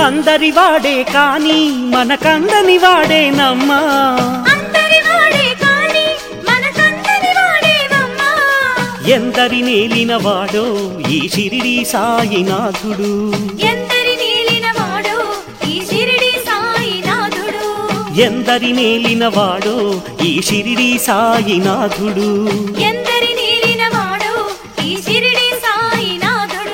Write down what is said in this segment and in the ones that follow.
అందరి వాడే కాని మనకందని వాడేనమ్మా అందరి వాడే కాని మనకందని వాడేవమ్మా ఎందరి నేలిన వాడో ఈ షిరిడి సాయినాథుడు ఎందరి నీలిన వాడు ఈ షిరిడి సాయినాథుడు ఎందరి నేలిన వాడో ఈ షిరిడి సాయినాథుడు ఎందరి నీలిన వాడు ఈ షిరిడి సాయినాథుడు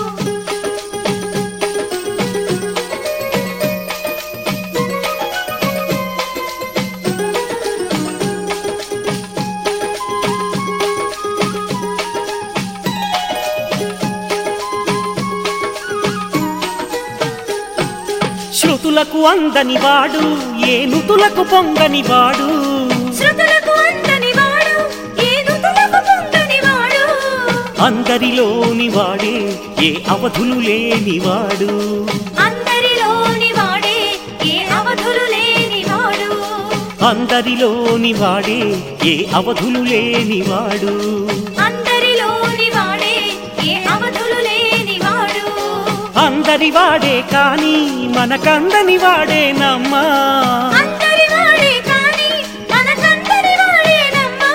శృతులకు అందని వాడు ఏ నుతులకు పొంగని వాడు శృతులకు అందని వాడు ఏ నుతులకు పొంగని వాడు అందరిలోని వాడే ఏ అవధులు లేని వాడు అందరిలోని వాడే ఏ అవధులు లేని వాడు అందరిలోని వాడే ఏ అవధులు లేని వాడు అందరిలోని వాడే ఏ అవధులు లేని వాడు అందరి వాడే కాని మనకందని వాడేనమ్మా అందరి వాడే కాని మనకందరి వాడేనమ్మా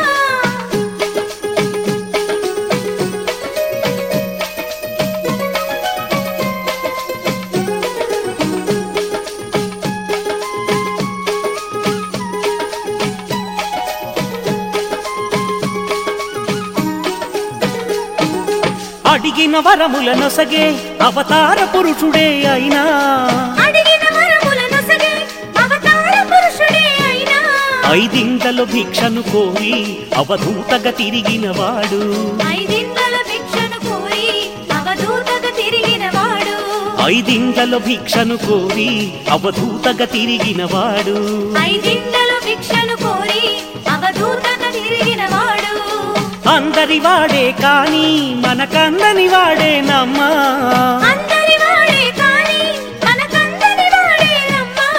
అడిగిన వరముల నొసగే అవతార పురుషుడే అయినా అడిగిన వరముల నొసగే అవతార పురుషుడే అయినా ఐదింతలో భిక్షను కోరి అవధూతగా తిరిగిన వాడు ఐదింతల భిక్షను కోరి అవధూతగా తిరిగిన వాడు ఐదింతలో భిక్షను కోరి అవధూతగా తిరిగిన వాడు ఐదింతల భిక్షను కోరి అవధూతగా తిరిగిన వాడు అందరి వాడే కాని మనకందని వాడేనమ్మా అందరి వాడే కాని మనకందరి వాడేనమ్మా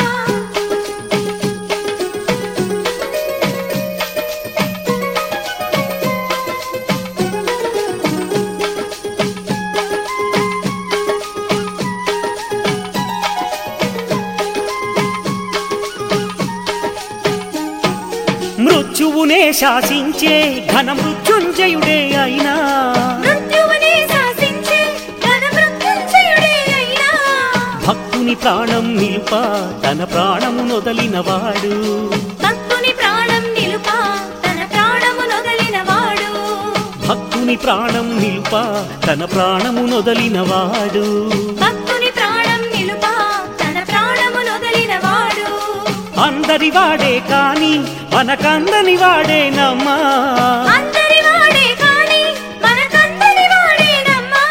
మృత్యువునే శాసించే ఘన మృత్యుంజయుడే అయినా మృత్యువునే శాసించే ఘన మృత్యుంజయుడే అయినా భక్తుని ప్రాణం నిలుప తన ప్రాణము నొదలిన వాడు భక్తుని ప్రాణం నిలుప తన ప్రాణము నొదలిన వాడు భక్తుని ప్రాణం నిలుప తన ప్రాణము నొదలిన వాడు భక్తుని ప్రాణం నిలుప తన ప్రాణము నొదలిన వాడు అందరి వాడే కాని మనకందని వాడేనమ్మా అందరి వాడే కాని మనకందరి వాడేనమ్మా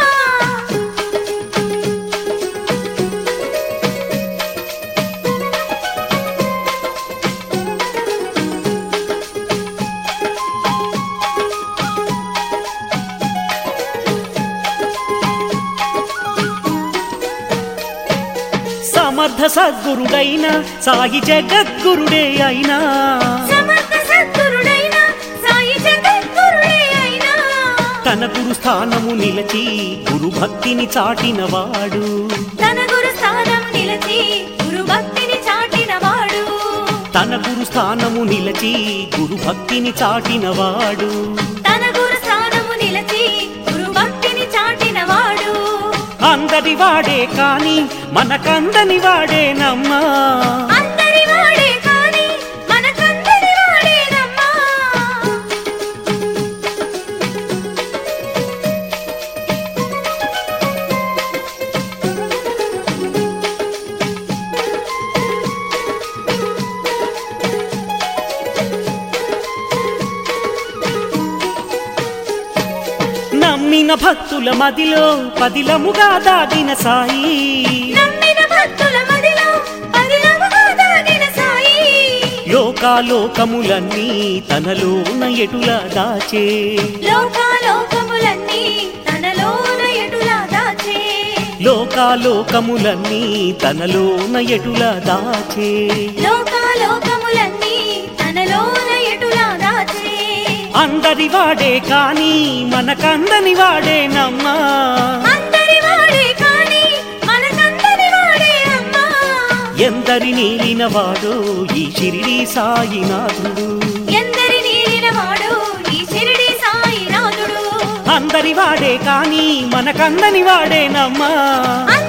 సమర్థ సద్గురుడైన సాయి జగద్గురుడే అయినా సమర్థ సద్గురుడైన సాయి జగద్గురుడే అయినా తన గురు స్థానము నిలచి గురు భక్తిని చాటిన వాడు తన గురు స్థానం నిలిచి గురు భక్తిని చాటిన వాడు తన గురు స్థానము నిలచి గురు భక్తిని చాటిన వాడు తన గురు స్థానము నిలిచి గురు భక్తిని చాటిన వాడు అందరి వాడే కాని మనకందని వాడేనమ్మా అందరి వాడే కాని మనకందరి వాడేనమ్మా నమ్మిన భక్తుల మదిలో పదిలముగా దాగిన సాయి నమ్మిన భక్తుల మదిలో పదిలముగా దాగిన సాయి లోకాలోకములన్నీ తనలోన ఎటులా దాచే లోకాలోకములన్నీ తనలోన ఎటులా దాచే లోకాలోకములన్నీ తనలోన ఎటులా దాచే లోకాలోకములన్నీ తనలోన ఎటులా దాచే అందరి వాడే కాని మనకందని వాడేనమ్మా అందరి వాడే కాని మనకందరి వాడే ఎందరి నీలిన వాడో ఈ షిరిడి సాయినాథుడు ఎందరి నీలిన వాడు ఈ షిరిడి సాయినాథుడు అందరి వాడే కాని మనకందని వాడేనమ్మా